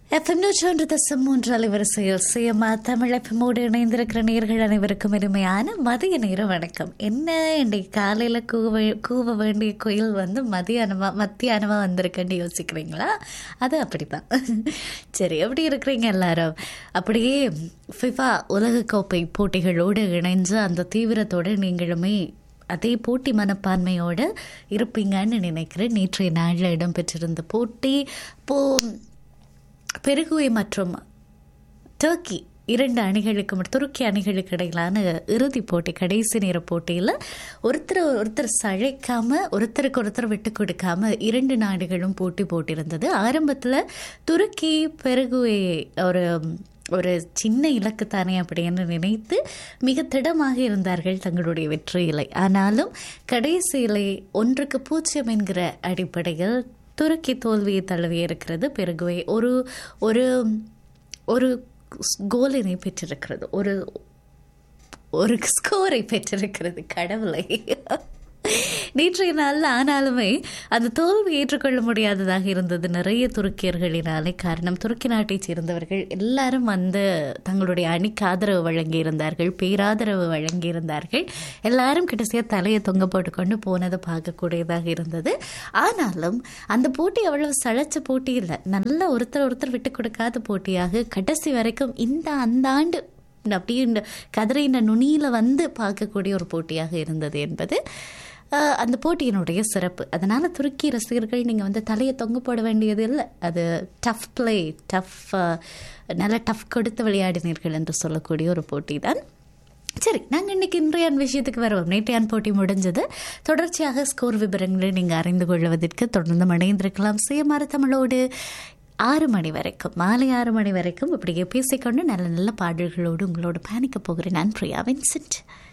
FM நூற்றொன்று தசம் மூன்று அலைவரிசையில் சுயமா தமிழ் எஃப்எம்மோடு இணைந்திருக்கிற நேர்கள் அனைவருக்கும் இனிமையான மதிய நேர வணக்கம் என்ன இன்றைக்கு காலையில் கூவ கூவ வேண்டிய குயில் வந்து மதியானமா மத்தியானமா வந்திருக்குன்னு யோசிக்கிறீங்களா அது அப்படிதான் சரி எப்படி இருக்கிறீங்க எல்லாரும் அப்படியே ஃபிஃபா உலகக்கோப்பை போட்டிகளோடு இணைஞ்சு அந்த தீவிரத்தோடு நீங்களுமே அதே போட்டி மனப்பான்மையோடு இருப்பீங்கன்னு நினைக்கிறேன் நேற்றைய நாளில் இடம்பெற்றிருந்த போட்டி போ பெருகுவை மற்றும் டர்க்கி இரண்டு அணிகளுக்கு மட்டும் துருக்கி அணிகளுக்கு இடையிலான இறுதிப் போட்டி கடைசி நேர போட்டியில் ஒருத்தர் ஒருத்தர் சளைக்காம ஒருத்தருக்கு ஒருத்தர் விட்டு கொடுக்காம இரண்டு நாடுகளும் போட்டி போட்டிருந்தது ஆரம்பத்தில் துருக்கி பெருகுவை ஒரு ஒரு சின்ன இலக்கு தானே அப்படின்னு நினைத்து மிக திடமாக இருந்தார்கள் தங்களுடைய வெற்றியிலை ஆனாலும் கடைசியிலே ஒன்றுக்கு பூஜ்ஜியம் என்கிற அடிப்படையில் துருக்கி தோல்வியை தழுவி இருக்கிறது பெருகுவே ஒரு ஒரு ஒரு கோலினை பெற்றிருக்கிறது ஒரு ஒரு ஸ்கோரை பெற்றிருக்கிறது கடவுளை நேற்றைய நாளில் ஆனாலுமே அந்த தோல்வி ஏற்றுக்கொள்ள முடியாததாக இருந்தது நிறைய துருக்கியர்களினாலே காரணம் துருக்கி நாட்டைச் சேர்ந்தவர்கள் எல்லாரும் வந்து தங்களுடைய அணிக்கு ஆதரவு வழங்கியிருந்தார்கள் பேராதரவு வழங்கியிருந்தார்கள் எல்லாரும் கடைசியாக தலையை தொங்க போட்டுக்கொண்டு போனதை பார்க்கக்கூடியதாக இருந்தது ஆனாலும் அந்த போட்டி அவ்வளவு சளைச்ச போட்டி இல்லை நல்ல ஒருத்தர் ஒருத்தர் விட்டு கொடுக்காத போட்டியாக கடைசி வரைக்கும் இந்த அந்த ஆண்டு அப்படியே இந்த கதிரையின் நுனியில் வந்து பார்க்கக்கூடிய ஒரு போட்டியாக இருந்தது என்பது அந்த போட்டியினுடைய சிறப்பு அதனால் துருக்கி ரசிகர்கள் நீங்கள் வந்து தலையை தொங்க போட வேண்டியது இல்லை அது டஃப் பிளே டஃப் நல்ல டஃப் கொடுத்து விளையாடினீர்கள் என்று சொல்லக்கூடிய ஒரு போட்டி தான் சரி நாங்கள் இன்றைக்கி இன்றையான் விஷயத்துக்கு வருவோம் நேற்றையான் போட்டி முடிஞ்சது தொடர்ச்சியாக ஸ்கோர் விவரங்களை நீங்கள் அறிந்து கொள்வதற்கு தொடர்ந்து மடைந்திருக்கலாம் சுயமார தமிழோடு ஆறு மணி வரைக்கும் மாலை ஆறு மணி வரைக்கும் இப்படியே பேசிக்கொண்டு நல்ல நல்ல பாடல்களோடு உங்களோட பயணிக்க போகிறேன் நான் பிரியா வின்சென்ட்